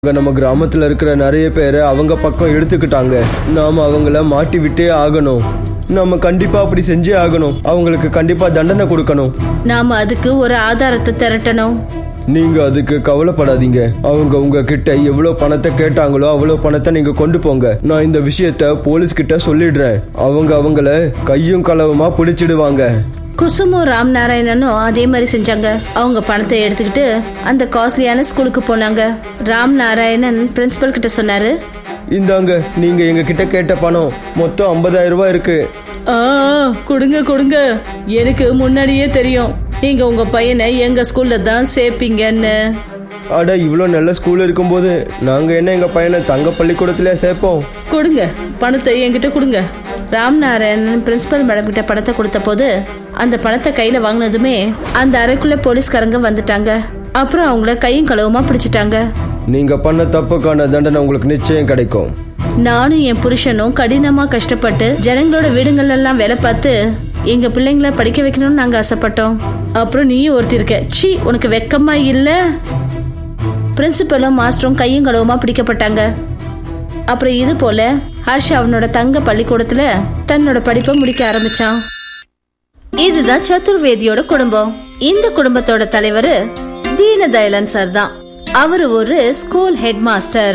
அங்க நம்ம கிராமத்துல இருக்கிற நிறைய பேரை அவங்க பக்கம் எடுத்துக்கிட்டாங்க நாம அவங்கள மாட்டி விட்டே ஆகணும் நாம கண்டிப்பா அப்படி செஞ்சே ஆகணும் அவங்களுக்கு கண்டிப்பா தண்டனை கொடுக்கணும் நாம அதுக்கு ஒரு ஆதாரத்தை திரட்டணும் நீங்க அதுக்கு கவலைப்படாதீங்க அவங்க உங்க கிட்ட எவ்வளவு பணத்தை கேட்டாங்களோ அவ்வளவு பணத்தை நீங்க கொண்டு போங்க நான் இந்த விஷயத்த போலீஸ் கிட்ட சொல்லிடுறேன் அவங்க அவங்கள கையும் களவுமா பிடிச்சிடுவாங்க குசுமும் ராம் நாராயணனும் அதே மாதிரி செஞ்சாங்க அவங்க பணத்தை எடுத்துக்கிட்டு அந்த காஸ்ட்லியான ஸ்கூலுக்கு போனாங்க ராம் நாராயணன் பிரின்சிபல் கிட்ட சொன்னாரு இந்தாங்க நீங்க எங்க கிட்ட கேட்ட பணம் மொத்தம் 50000 ரூபாய் இருக்கு ஆ கொடுங்க கொடுங்க எனக்கு முன்னாடியே தெரியும் நீங்க உங்க பையனை எங்க ஸ்கூல்ல தான் சேர்ப்பீங்கன்னு அட இவ்வளோ நல்ல ஸ்கூல் இருக்கும்போது நாங்க என்ன எங்க பையனை தங்க பள்ளிக்கூடத்திலே சேர்ப்போம் கொடுங்க பணத்தை என்கிட்ட கொடுங்க ராம் நாராயணன் பிரின்சிபல் மேடம் கிட்ட பணத்தை கொடுத்த போது அந்த பணத்தை கையில வாங்கினதுமே அந்த அறைக்குள்ள போலீஸ்காரங்க வந்துட்டாங்க அப்புறம் அவங்கள கையும் களவுமா பிடிச்சிட்டாங்க நீங்க பண்ண தப்புக்கான தண்டனை உங்களுக்கு நிச்சயம் கிடைக்கும் நானும் என் புருஷனும் கடினமா கஷ்டப்பட்டு ஜனங்களோட வீடுங்கள்ல எல்லாம் வேலை பார்த்து எங்க பிள்ளைங்கள படிக்க வைக்கணும்னு நாங்க ஆசைப்பட்டோம் அப்புறம் நீயும் ஒருத்தி இருக்க சீ உனக்கு வெக்கமா இல்ல பிரின்சிபலும் மாஸ்டரும் கையும் களவுமா பிடிக்கப்பட்டாங்க அப்புறம் இது போல ஹர்ஷ் அவனோட தங்க பள்ளிக்கூடத்துல தன்னோட படிப்பை முடிக்க ஆரம்பிச்சான் இதுதான் சதுர்வேதியோட குடும்பம் இந்த குடும்பத்தோட தலைவர் தீனதயலன் சார் தான் அவரு ஒரு ஸ்கூல் ஹெட் மாஸ்டர்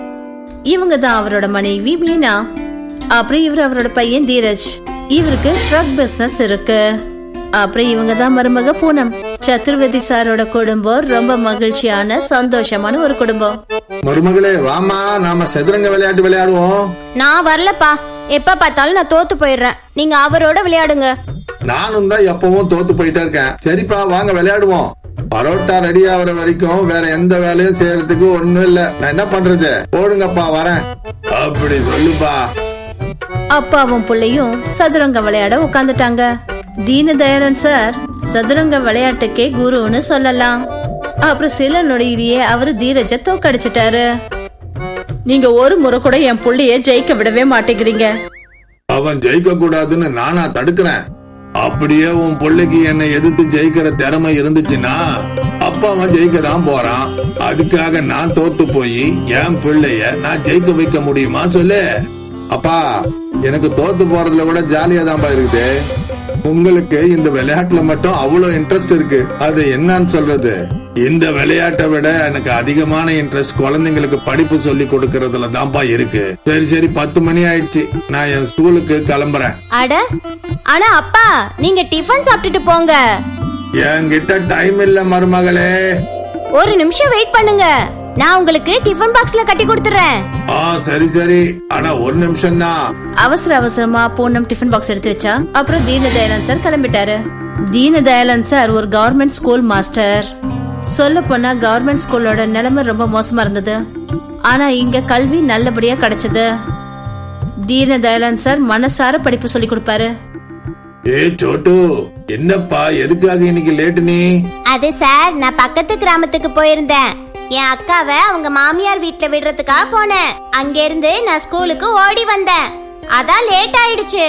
இவங்க தான் அவரோட மனைவி மீனா அப்புறம் இவர் அவரோட பையன் தீரஜ் இவருக்கு ட்ரக் பிசினஸ் இருக்கு அப்புறம் இவங்க தான் மருமக பூனம் சதுர்வேதி சாரோட குடும்பம் ரொம்ப மகிழ்ச்சியான சந்தோஷமான ஒரு குடும்பம் மருமகளே வாமா நாம சதுரங்க விளையாட்டு விளையாடுவோம் நான் வரலப்பா எப்ப பார்த்தாலும் நான் தோத்து போயிடுறேன் நீங்க அவரோட விளையாடுங்க நானும் தான் எப்பவும் தோத்து போயிட்டே இருக்கேன் சரிப்பா வாங்க விளையாடுவோம் பரோட்டா ரெடி ஆகுற வரைக்கும் வேற எந்த வேலையும் செய்யறதுக்கு ஒண்ணும் இல்ல நான் என்ன பண்றது போடுங்கப்பா வரேன் அப்படி சொல்லுப்பா அப்பாவும் பிள்ளையும் சதுரங்க விளையாட உட்காந்துட்டாங்க தீனதயாளன் சார் சதுரங்க விளையாட்டுக்கே குருன்னு சொல்லலாம் அப்புறம் சில நொடியிலேயே அவரு தீரஜ தோக்கடிச்சிட்டாரு நீங்க ஒரு முறை கூட என் புள்ளைய ஜெயிக்க விடவே மாட்டேங்கிறீங்க அவன் ஜெயிக்க கூடாதுன்னு நானா தடுக்கிறேன் அப்படியே உன் பிள்ளைக்கு என்னை எதிர்த்து ஜெயிக்கிற திறமை இருந்துச்சுன்னா அப்பா அவன் ஜெயிக்க தான் போறான் அதுக்காக நான் தோத்து போய் என் பிள்ளைய நான் ஜெயிக்க வைக்க முடியுமா சொல்லு அப்பா எனக்கு தோத்து போறதுல கூட ஜாலியா தான்ப்பா இருக்குது உங்களுக்கு இந்த விளையாட்டுல மட்டும் அவ்வளவு இன்ட்ரெஸ்ட் இருக்கு அது என்னன்னு சொல்றது இந்த விளையாட்டை விட எனக்கு அதிகமான இன்ட்ரெஸ்ட் குழந்தைங்களுக்கு படிப்பு சொல்லி கொடுக்கறதுல தான்ப்பா இருக்கு சரி சரி பத்து மணி ஆயிடுச்சு நான் என் ஸ்கூலுக்கு கிளம்புறேன் அட ஆனா அப்பா நீங்க டிஃபன் சாப்பிட்டுட்டு போங்க என்கிட்ட டைம் இல்ல மருமகளே ஒரு நிமிஷம் வெயிட் பண்ணுங்க நான் உங்களுக்கு டிஃபன் பாக்ஸ்ல கட்டி கொடுத்துறேன் ஆ சரி சரி ஆனா ஒரு நிமிஷம் தான் அவசர அவசரமா பூனம் டிஃபன் பாக்ஸ் எடுத்து வச்சா அப்புறம் தீனதயாளன் சார் கிளம்பிட்டாரு தீனதயாளன் சார் ஒரு கவர்மெண்ட் ஸ்கூல் மாஸ்டர் சொல்ல போனா கவர்மெண்ட் ஸ்கூலோட நிலைமை ரொம்ப மோசமா இருந்தது ஆனா இங்க கல்வி நல்லபடியா கிடைச்சது தீனதயாளன் சார் மனசார படிப்பு சொல்லி கொடுப்பாரு ஏ சோட்டு என்னப்பா எதுக்காக இன்னைக்கு லேட்டு நீ அது சார் நான் பக்கத்து கிராமத்துக்கு போயிருந்தேன் என் அக்காவை அவங்க மாமியார் வீட்ல விடுறதுக்காக போனேன் அங்க இருந்து நான் ஸ்கூலுக்கு ஓடி வந்தேன் அதான் லேட் ஆயிடுச்சு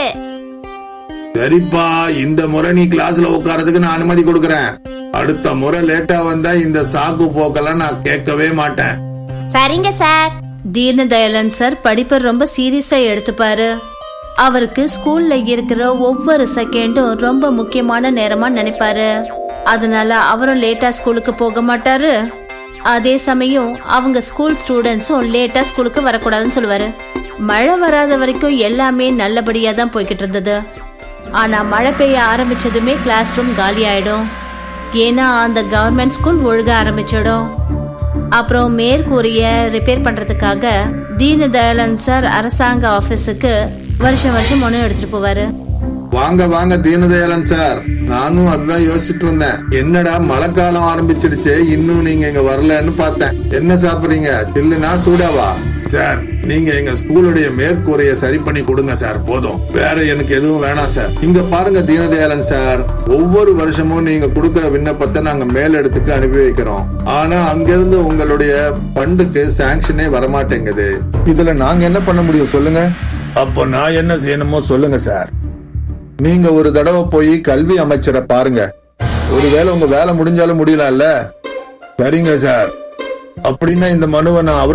சரிப்பா இந்த முறை நீ கிளாஸ்ல உட்காரதுக்கு நான் அனுமதி கொடுக்கறேன் அடுத்த முறை லேட்டா வந்தா இந்த சாக்கு போக்கெல்லாம் நான் கேட்கவே மாட்டேன் சரிங்க சார் தீனதயாளன் சார் படிப்பை ரொம்ப சீரியஸா எடுத்துப்பாரு அவருக்கு ஸ்கூல்ல இருக்கிற ஒவ்வொரு செகண்டும் ரொம்ப முக்கியமான நேரமா நினைப்பாரு அதனால அவரும் லேட்டா ஸ்கூலுக்கு போக மாட்டாரு அதே சமயம் அவங்க ஸ்கூல் ஸ்டூடெண்ட்ஸும் லேட்டா ஸ்கூலுக்கு வரக்கூடாதுன்னு சொல்லுவாரு மழை வராத வரைக்கும் எல்லாமே நல்லபடியா தான் போய்கிட்டு இருந்தது ஆனா மழை பெய்ய ஆரம்பிச்சதுமே கிளாஸ் ரூம் காலி ஆயிடும் ஏன்னா அந்த கவர்மெண்ட் ஸ்கூல் ஒழுக ஆரம்பிச்சிடும் அப்புறம் மேற்கூரிய ரிப்பேர் பண்றதுக்காக தீனதயாளன் சார் அரசாங்க ஆபீஸுக்கு வருஷம் வருஷம் ஒன்று எடுத்துட்டு போவாரு வாங்க வாங்க தீனதயாளன் சார் நானும் அதுதான் யோசிச்சுட்டு இருந்தேன் என்னடா மழைக்காலம் ஆரம்பிச்சிடுச்சு இன்னும் நீங்க இங்க வரலன்னு பார்த்தேன் என்ன சாப்பிடுறீங்க தில்லுனா சூடாவா சார் நீங்க எங்க ஸ்கூலுடைய மேற்கூரைய சரி பண்ணி கொடுங்க சார் போதும் வேற எனக்கு எதுவும் வேணாம் சார் இங்க பாருங்க தீனதயாளன் சார் ஒவ்வொரு வருஷமும் நீங்க கொடுக்கிற விண்ணப்பத்தை நாங்க மேலிடத்துக்கு அனுப்பி வைக்கிறோம் ஆனா அங்கிருந்து உங்களுடைய ஃபண்டுக்கு சாங்ஷனே வரமாட்டேங்குது இதுல நாங்க என்ன பண்ண முடியும் சொல்லுங்க அப்போ நான் என்ன செய்யணுமோ சொல்லுங்க சார் நீங்க ஒரு தடவை போய் கல்வி அமைச்சரை பாருங்க ஒருவேளை உங்க வேலை முடிஞ்சாலும் முடியலாம்ல சரிங்க சார் அப்படின்னா இந்த மனுவை நான்